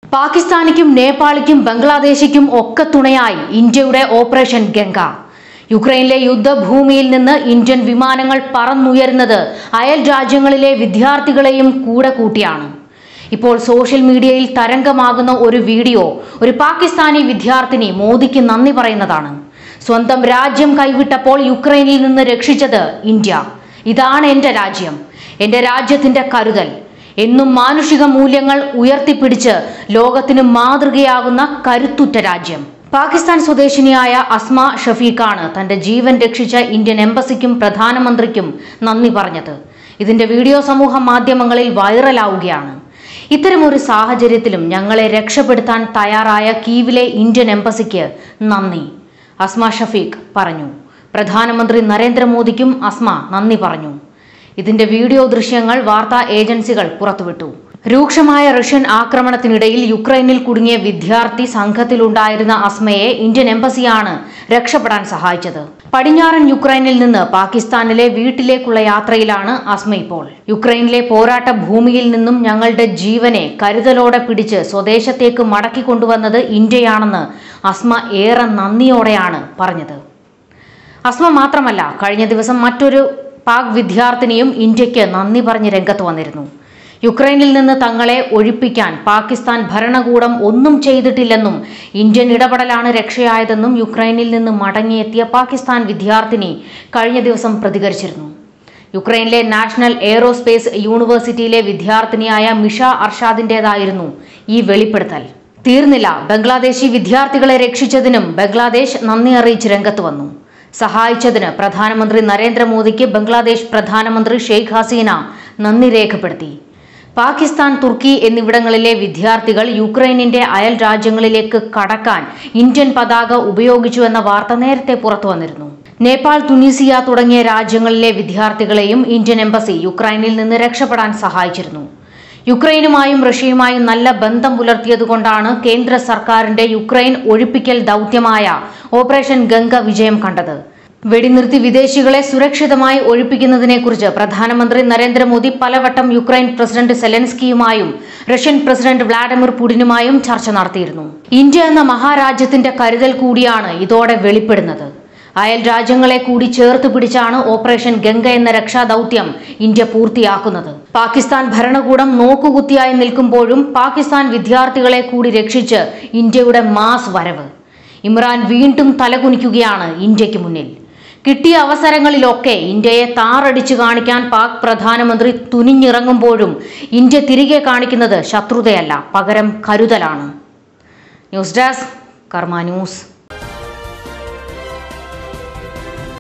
പാകിസ്ഥാനിക്കും നേപ്പാളിക്കും ബംഗ്ലാദേശിക്കും ഒക്കെ തുണയായി ഇന്ത്യയുടെ ഓപ്പറേഷൻ ഗംഗ യുക്രൈനിലെ യുദ്ധഭൂമിയിൽ നിന്ന് ഇന്ത്യൻ വിമാനങ്ങൾ പറന്നുയരുന്നത് അയൽ രാജ്യങ്ങളിലെ വിദ്യാർത്ഥികളെയും കൂടെ കൂട്ടിയാണ് ഇപ്പോൾ സോഷ്യൽ മീഡിയയിൽ തരംഗമാകുന്ന ഒരു വീഡിയോ ഒരു പാകിസ്ഥാനി വിദ്യാർത്ഥിനി മോദിക്ക് നന്ദി പറയുന്നതാണ് സ്വന്തം രാജ്യം കൈവിട്ടപ്പോൾ യുക്രൈനിൽ നിന്ന് രക്ഷിച്ചത് ഇന്ത്യ ഇതാണ് എൻ്റെ രാജ്യം എൻ്റെ രാജ്യത്തിന്റെ കരുതൽ എന്നും മാനുഷിക മൂല്യങ്ങൾ ഉയർത്തിപ്പിടിച്ച് ലോകത്തിന് മാതൃകയാകുന്ന കരുത്തുറ്റ രാജ്യം പാകിസ്ഥാൻ സ്വദേശിനിയായ അസ്മ ഷഫീഖാണ് തന്റെ ജീവൻ രക്ഷിച്ച ഇന്ത്യൻ എംബസിക്കും പ്രധാനമന്ത്രിക്കും നന്ദി പറഞ്ഞത് ഇതിന്റെ വീഡിയോ സമൂഹ മാധ്യമങ്ങളിൽ വൈറലാവുകയാണ് ഇത്തരമൊരു സാഹചര്യത്തിലും ഞങ്ങളെ രക്ഷപ്പെടുത്താൻ തയ്യാറായ കീവിലെ ഇന്ത്യൻ എംബസിക്ക് നന്ദി അസ്മ ഷഫീഖ് പറഞ്ഞു പ്രധാനമന്ത്രി നരേന്ദ്രമോദിക്കും അസ്മ നന്ദി പറഞ്ഞു ഇതിന്റെ വീഡിയോ ദൃശ്യങ്ങൾ വാർത്താ ഏജൻസികൾ പുറത്തുവിട്ടു രൂക്ഷമായ റഷ്യൻ ആക്രമണത്തിനിടയിൽ യുക്രൈനിൽ കുടുങ്ങിയ വിദ്യാർത്ഥി സംഘത്തിലുണ്ടായിരുന്ന അസ്മയെ ഇന്ത്യൻ എംബസിയാണ് രക്ഷപ്പെടാൻ സഹായിച്ചത് പടിഞ്ഞാറൻ യുക്രൈനിൽ നിന്ന് പാകിസ്ഥാനിലെ വീട്ടിലേക്കുള്ള യാത്രയിലാണ് അസ്മ ഇപ്പോൾ യുക്രൈനിലെ പോരാട്ട ഭൂമിയിൽ നിന്നും ഞങ്ങളുടെ ജീവനെ കരുതലോടെ പിടിച്ച് സ്വദേശത്തേക്ക് മടക്കി കൊണ്ടുവന്നത് ഇന്ത്യയാണെന്ന് അസ്മ ഏറെ നന്ദിയോടെയാണ് പറഞ്ഞത് അസ്മ മാത്രമല്ല കഴിഞ്ഞ ദിവസം മറ്റൊരു പാക് വിദ്യാർത്ഥിനിയും ഇന്ത്യക്ക് നന്ദി പറഞ്ഞ് രംഗത്ത് വന്നിരുന്നു യുക്രൈനിൽ നിന്ന് തങ്ങളെ ഒഴിപ്പിക്കാൻ പാകിസ്ഥാൻ ഭരണകൂടം ഒന്നും ചെയ്തിട്ടില്ലെന്നും ഇന്ത്യൻ ഇടപെടലാണ് രക്ഷയായതെന്നും യുക്രൈനിൽ നിന്ന് മടങ്ങിയെത്തിയ പാകിസ്ഥാൻ വിദ്യാർത്ഥിനി കഴിഞ്ഞ ദിവസം പ്രതികരിച്ചിരുന്നു യുക്രൈനിലെ നാഷണൽ എയ്റോസ്പേസ് യൂണിവേഴ്സിറ്റിയിലെ വിദ്യാർത്ഥിനിയായ മിഷ അർഷാദിന്റേതായിരുന്നു ഈ വെളിപ്പെടുത്തൽ തീർന്നില്ല ബംഗ്ലാദേശി വിദ്യാർത്ഥികളെ രക്ഷിച്ചതിനും ബംഗ്ലാദേശ് നന്ദി അറിയിച്ച് രംഗത്ത് വന്നു സഹായിച്ചതിന് പ്രധാനമന്ത്രി നരേന്ദ്രമോദിക്ക് ബംഗ്ലാദേശ് പ്രധാനമന്ത്രി ഷെയ്ഖ് ഹസീന നന്ദി രേഖപ്പെടുത്തി പാകിസ്ഥാൻ തുർക്കി എന്നിവിടങ്ങളിലെ വിദ്യാർത്ഥികൾ യുക്രൈനിന്റെ അയൽ രാജ്യങ്ങളിലേക്ക് കടക്കാൻ ഇന്ത്യൻ പതാക ഉപയോഗിച്ചു എന്ന വാർത്ത നേരത്തെ പുറത്തു വന്നിരുന്നു നേപ്പാൾ തുനീസിയ തുടങ്ങിയ രാജ്യങ്ങളിലെ വിദ്യാർത്ഥികളെയും ഇന്ത്യൻ എംബസി യുക്രൈനിൽ നിന്ന് രക്ഷപ്പെടാൻ സഹായിച്ചിരുന്നു യുക്രൈനുമായും റഷ്യയുമായും നല്ല ബന്ധം പുലർത്തിയതുകൊണ്ടാണ് കേന്ദ്ര സർക്കാരിന്റെ യുക്രൈൻ ഒഴിപ്പിക്കൽ ദൗത്യമായ ഓപ്പറേഷൻ ഗംഗ വിജയം കണ്ടത് വെടിനിർത്തി വിദേശികളെ സുരക്ഷിതമായി ഒഴിപ്പിക്കുന്നതിനെക്കുറിച്ച് പ്രധാനമന്ത്രി നരേന്ദ്രമോദി പലവട്ടം യുക്രൈൻ പ്രസിഡന്റ് സെലൻസ്കിയുമായും റഷ്യൻ പ്രസിഡന്റ് വ്ളാഡിമിർ പുടിനുമായും ചർച്ച നടത്തിയിരുന്നു ഇന്ത്യ എന്ന മഹാരാജ്യത്തിന്റെ കരുതൽ കൂടിയാണ് ഇതോടെ വെളിപ്പെടുന്നത് അയൽ രാജ്യങ്ങളെ കൂടി ചേർത്ത് പിടിച്ചാണ് ഓപ്പറേഷൻ ഗംഗ എന്ന രക്ഷാദൌത്യം ഇന്ത്യ പൂർത്തിയാക്കുന്നത് പാകിസ്ഥാൻ ഭരണകൂടം നോക്കുകുത്തിയായി നിൽക്കുമ്പോഴും പാകിസ്ഥാൻ വിദ്യാർത്ഥികളെ കൂടി രക്ഷിച്ച് ഇന്ത്യയുടെ മാസ് വരവ് ഇമ്രാൻ വീണ്ടും തലകുനിക്കുകയാണ് ഇന്ത്യക്ക് മുന്നിൽ കിട്ടിയ അവസരങ്ങളിലൊക്കെ ഇന്ത്യയെ താറടിച്ചു കാണിക്കാൻ പാക് പ്രധാനമന്ത്രി തുനിഞ്ഞിറങ്ങുമ്പോഴും ഇന്ത്യ തിരികെ കാണിക്കുന്നത് ശത്രുതയല്ല പകരം കരുതലാണ് ന്യൂസ് ഡെസ്ക് കർമ്മ ന്യൂസ്